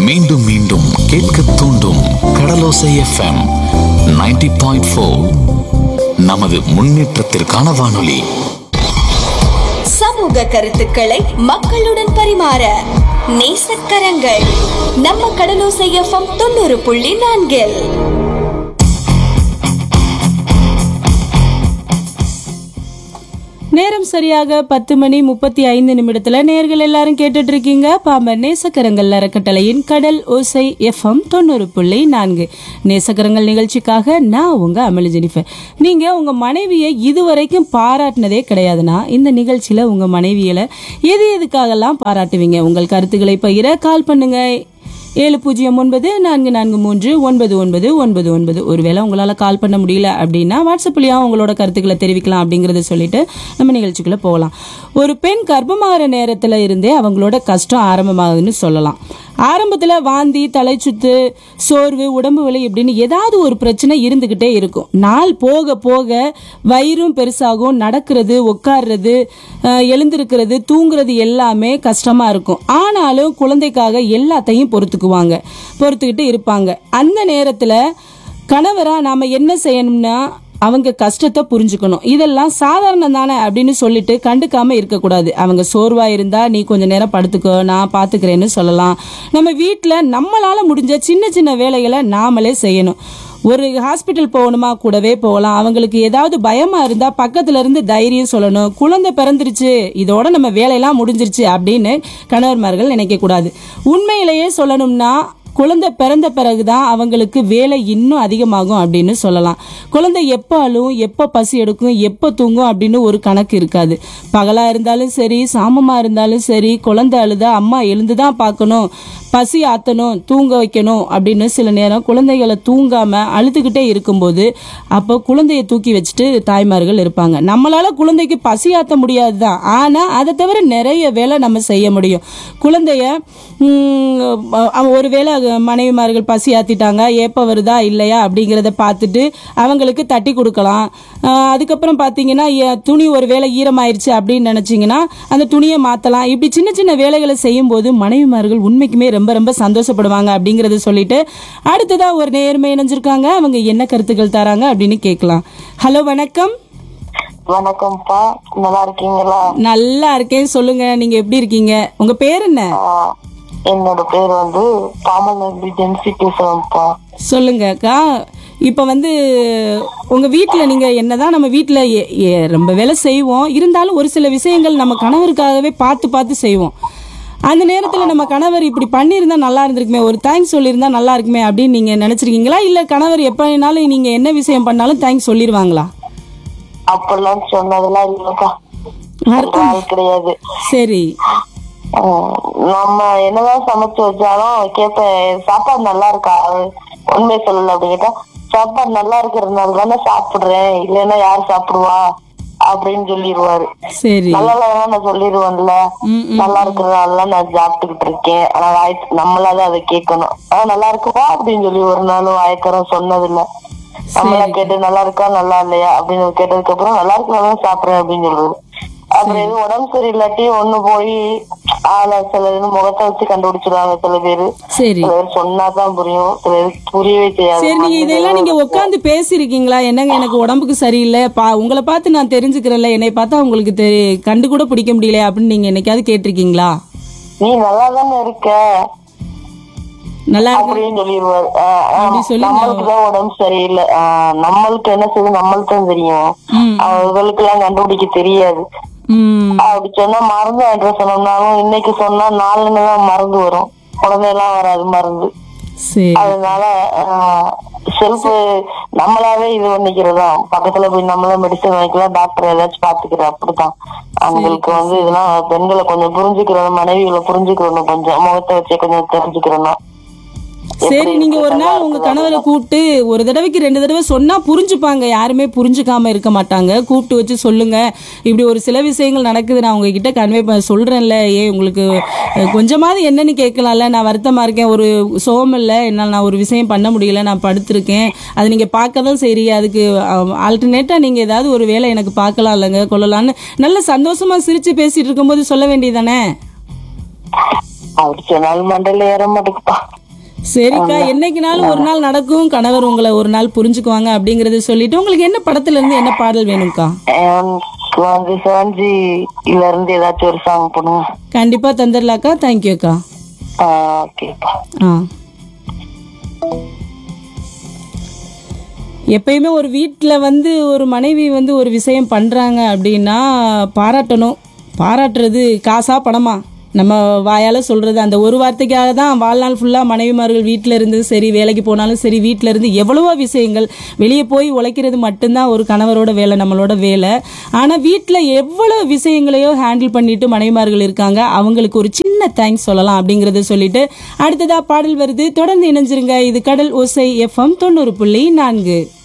மீண்டும் மீண்டும் கேட்க தூண்டும் கடலோசை எஃப்எம் 90.4 பாயிண்ட் நமது முன்னேற்றத்திற்கான வானொலி சமூக கருத்துக்களை மக்களுடன் பரிமாற நேசக்கரங்கள் நம்ம கடலோசை எஃப்எம் தொண்ணூறு புள்ளி நான்கில் நேரம் சரியாக பத்து மணி முப்பத்தி ஐந்து நிமிடத்துல நேர்கள் எல்லாரும் கேட்டுட்டு இருக்கீங்க பாம்பன் நேசக்கரங்கள் அறக்கட்டளையின் கடல் ஓசை எஃப்எம் தொண்ணூறு புள்ளி நான்கு நேசக்கரங்கள் நிகழ்ச்சிக்காக நான் உங்க அமளி ஜெனிஃபர் நீங்க உங்க மனைவியை இதுவரைக்கும் பாராட்டினதே கிடையாதுன்னா இந்த நிகழ்ச்சியில உங்க மனைவியல எது எதுக்காகலாம் பாராட்டுவீங்க உங்கள் கருத்துக்களை பகிர கால் பண்ணுங்க ஏழு பூஜ்ஜியம் ஒன்பது நான்கு நான்கு மூன்று ஒன்பது ஒன்பது ஒன்பது ஒன்பது ஒருவேளை உங்களால் கால் பண்ண முடியல அப்படின்னா வாட்ஸ்அப்லேயும் உங்களோட கருத்துக்களை தெரிவிக்கலாம் அப்படிங்கிறத சொல்லிட்டு நம்ம நிகழ்ச்சிக்குள்ளே போகலாம் ஒரு பெண் கர்ப்பமாகிற நேரத்தில் இருந்தே அவங்களோட கஷ்டம் ஆரம்பமாகுதுன்னு சொல்லலாம் ஆரம்பத்தில் வாந்தி தலைச்சுத்து சோர்வு உடம்பு வலி இப்படின்னு ஏதாவது ஒரு பிரச்சனை இருந்துக்கிட்டே இருக்கும் நாள் போக போக வயிறும் பெருசாகும் நடக்கிறது உட்கார்றது அஹ், எழுந்திருக்கிறது தூங்குறது எல்லாமே கஷ்டமாக இருக்கும் ஆனாலும் குழந்தைக்காக எல்லாத்தையும் பொறுத்துக்குவாங்க பொறுத்துக்கிட்டு இருப்பாங்க அந்த நேரத்தில் கணவராக நாம் என்ன செய்யணும்னா அவங்க கஷ்டத்தை புரிஞ்சுக்கணும் இதெல்லாம் சாதாரணம் தானே அப்படின்னு சொல்லிட்டு கண்டுக்காம இருக்கக்கூடாது அவங்க சோர்வா இருந்தா நீ கொஞ்ச நேரம் படுத்துக்கோ நான் பாத்துக்கிறேன்னு சொல்லலாம் நம்ம வீட்டில் நம்மளால முடிஞ்ச சின்ன சின்ன வேலைகளை நாமளே செய்யணும் ஒரு ஹாஸ்பிட்டல் போகணுமா கூடவே போகலாம் அவங்களுக்கு ஏதாவது பயமா இருந்தா பக்கத்துல இருந்து தைரியம் சொல்லணும் குழந்தை பிறந்துருச்சு இதோட நம்ம வேலையெல்லாம் முடிஞ்சிருச்சு அப்படின்னு கணவர்மார்கள் நினைக்க கூடாது உண்மையிலேயே சொல்லணும்னா குழந்தை பிறந்த பிறகுதான் அவங்களுக்கு வேலை இன்னும் அதிகமாகும் அப்படின்னு சொல்லலாம் குழந்தை எப்போ அழும் எப்போ பசி எடுக்கும் எப்போ தூங்கும் அப்படின்னு ஒரு கணக்கு இருக்காது பகலா இருந்தாலும் சரி சாமமா இருந்தாலும் சரி குழந்தை அழுதா அம்மா எழுந்து தான் பார்க்கணும் பசி ஆத்தணும் தூங்க வைக்கணும் அப்படின்னு சில நேரம் குழந்தைகளை தூங்காம அழுதுகிட்டே இருக்கும்போது அப்போ குழந்தைய தூக்கி வச்சுட்டு தாய்மார்கள் இருப்பாங்க நம்மளால குழந்தைக்கு பசி ஆத்த முடியாது தான் ஆனா அதை தவிர நிறைய வேலை நம்ம செய்ய முடியும் குழந்தைய ம், அ- ஒருவேளை மனைவிமார்கள் பசி ஆத்திட்டாங்க ஏப்ப வருதா இல்லையா அப்படிங்கிறத பார்த்துட்டு அவங்களுக்கு தட்டி கொடுக்கலாம் அஹ், அதுக்கப்புறம் பார்த்தீங்கன்னா எ- துணி ஒரு வேளை ஈரமாயிருச்சு அப்படின்னு நினைச்சீங்கன்னா அந்த துணியை மாற்றலாம் இப்படி சின்ன சின்ன வேலைகளை செய்யும்போது மனைவிமார்கள் உண்மைக்குமே ரொம்ப ரொம்ப சந்தோஷப்படுவாங்க அப்படிங்கறத சொல்லிட்டு அடுத்ததா ஒரு நேர்மை இணைஞ்சிருக்காங்க அவங்க என்ன கருத்துக்கள் தராங்க அப்படின்னு கேட்கலாம் ஹலோ வணக்கம் வணக்கம்ப்பா நல்லா இருக்கீங்களா நல்லா இருக்கேன் சொல்லுங்க நீங்க எப்படி இருக்கீங்க உங்க பேர் என்ன ஆஹ் என்னோட பேர் வந்து பாமல் நம்பி ஜென்சி பேசுறேன்ப்பா சொல்லுங்க அக்கா இப்போ வந்து உங்க வீட்டில் நீங்க என்னதான் நம்ம வீட்டில் ரொம்ப வேலை செய்வோம் இருந்தாலும் ஒரு சில விஷயங்கள் நம்ம கணவருக்காகவே பார்த்து பார்த்து செய்வோம் அந்த நேரத்தில் நம்ம கணவர் இப்படி பண்ணியிருந்தா நல்லா இருந்திருக்குமே ஒரு தேங்க்ஸ் சொல்லியிருந்தா நல்லா இருக்குமே அப்படின்னு நீங்க நினைச்சிருக்கீங்களா இல்ல கணவர் எப்பனாலும் நீங்க என்ன விஷயம் பண்ணாலும் தேங்க்ஸ் சொல்லிடுவாங்களா அப்பெல்லாம் சொன்னதெல்லாம் இல்லக்கா அர்த்தம் ஆள் கிடையாது சரி ஆஹ் நம்ம என்னதான் சமைச்சு வச்சாலும் கேட்பேன் சாப்பாடு நல்லா இருக்கா உண்மையை சொல்லல அப்படின்னு கேட்டா சாப்பாடு நல்லா இருக்கிறதுனால தானே சாப்பிடுறேன் இல்லைன்னா யார் சாப்பிடுவா அப்படின்னு சொல்லிடுவாரு சரி நல்லா இல்லைன்னா நான் சொல்லிடுவேன்ல ம், ம், நல்லா இருக்கிறதால நான் சாப்பிட்டுக்கிட்டு இருக்கேன் ஆனா வாய் நம்மளாதான் அதை கேட்கணும் ஆனா நல்லா இருக்குப்பா அப்படின்னு சொல்லி ஒரு நாளும் வாய்க்கரம் சொன்னதில்ல நம்மளா கேட்டு நல்லா இருக்கா நல்லா இல்லையா அப்படின்னு கேட்டதுக்கு அப்புறம் நல்லா இருக்கனாலும் சாப்பிடுறேன் அப்படின்னு சொல்றது அப்புறம் எதுவும் உடம்பு சரியில்லாட்டி ஒண்ணு போய் ஆள சில இது முகத்தை வச்சு கண்டுபிடிச்சிருவாங்க சில பேரு சரி சில பேர் சொன்னாதான் புரியும் சில பேருக்கு புரியவே செய்யாது சரி நீங்க இதெல்லாம் நீங்க உட்காந்து பேசிருக்கீங்களா என்னங்க எனக்கு உடம்புக்கு சரியில்லை பா உங்களை பார்த்து நான் தெரிஞ்சுக்கிறேன்ல என்னை பார்த்தா உங்களுக்கு தெரி கண்டு கூட பிடிக்க முடியல அப்படின்னு நீங்க என்னைக்காவது கேட்டிருக்கீங்களா நீ நல்லா தானே இருக்க நல்லா இருக்கு அப்படின்னு சொல்லிடுவாரு ஆஹ் ஆஹ் அப்படி சொல்லி நம்மளுக்கு தான் உடம்பு சரியில்லை ஆஹ் நம்மளுக்கு என்ன செய்யுது நம்மளுக்கு தான் தெரியும் ம். அவங்களுக்கு எல்லாம் கண்டுபிடிக்க தெரியாது ம் அப்படி சொன்னா மருந்து வாங்கிட்டு வர சொன்னோம்னாலும் இன்னைக்கு சொன்னா நாலுன்னு தான் மருந்து வரும் குழந்தையெல்லாம் வராது மருந்து சரி அதனால செல்ஃப் நம்மளாவே இது பண்ணிக்கிறதா பக்கத்துல போய் நம்மளே மெடிசன் வாங்கிக்கலாம் டாக்டர் ஏதாச்சும் பாத்துக்கிறோம் அப்படித்தான் அவங்களுக்கு வந்து இதெல்லாம் பெண்களை கொஞ்சம் புரிஞ்சுக்கிறோம் மனைவிகளை புரிஞ்சுக்கிறோம் கொஞ்சம் முகத்தை வச்சே கொஞ்சம் தெரிஞ்சுக்கிறோம் சரி நீங்க ஒரு நாள் உங்க கணவரை கூப்பிட்டு ஒரு தடவைக்கு ரெண்டு தடவை சொன்னா புரிஞ்சுப்பாங்க யாருமே புரிஞ்சுக்காம இருக்க மாட்டாங்க கூப்பிட்டு வச்சு சொல்லுங்க இப்படி ஒரு சில விஷயங்கள் நடக்குது நான் உங்ககிட்ட கன்வே பண்ண சொல்றேன்ல ஏ உங்களுக்கு அஹ், கொஞ்சமாவது என்னன்னு கேட்கலாம்ல நான் வருத்தமா இருக்கேன் ஒரு சோகம் இல்லை என்னால் நான் ஒரு விஷயம் பண்ண முடியல நான் படுத்திருக்கேன் அது நீங்க பார்க்க தான் செய்றீங்க அதுக்கு ஆல்டர்னேட்டா நீங்க ஏதாவது ஒரு வேலை எனக்கு பார்க்கலாம் இல்லைங்க கொள்ளலாம்னு நல்ல சந்தோஷமா சிரிச்சு பேசிட்டு இருக்கும்போது சொல்ல வேண்டியதானே அப்படி சொன்னாலும் மண்டையில ஏற மாட்டேங்குப்பா சரிக்கா என்னைக்குனாலும் ஒரு நாள் நடக்கும் கணவர் உங்களை ஒரு நாள் புரிஞ்சுக்குவாங்க அப்படிங்கறத சொல்லிட்டு உங்களுக்கு என்ன படத்துல இருந்து என்ன பாடல் வேணும்க்கா எனக்கு வந்து சிவஞ்சில இருந்து ஏதாச்சும் ஒரு சாங் பண்ணுங்க கண்டிப்பா தந்துடலாக்கா தேங்க்யூக்கா ஓகேப்பா ஆ எப்பயுமே ஒரு வீட்டில் வந்து ஒரு மனைவி வந்து ஒரு விஷயம் பண்ணுறாங்க அப்படின்னா பாராட்டணும் பாராட்டுறது காசா பணமா நம்ம வாயால் சொல்கிறது அந்த ஒரு வார்த்தைக்காக தான் வாழ்நாள் ஃபுல்லாக மனைவிமார்கள் வீட்டில் இருந்து சரி வேலைக்கு போனாலும் சரி வீட்டில் இருந்து எவ்வளவோ விஷயங்கள் வெளியே போய் உழைக்கிறது மட்டும்தான் ஒரு கணவரோட வேலை நம்மளோட வேலை ஆனால் வீட்டில் எவ்வளோ விஷயங்களையோ ஹேண்டில் பண்ணிட்டு மனைவிமார்கள் இருக்காங்க அவங்களுக்கு ஒரு சின்ன தேங்க்ஸ் சொல்லலாம் அப்படிங்கறத சொல்லிட்டு அடுத்ததா பாடல் வருது தொடர்ந்து இணைஞ்சிருங்க இது கடல் ஓசை எஃப்எம் தொண்ணூறு புள்ளி நான்கு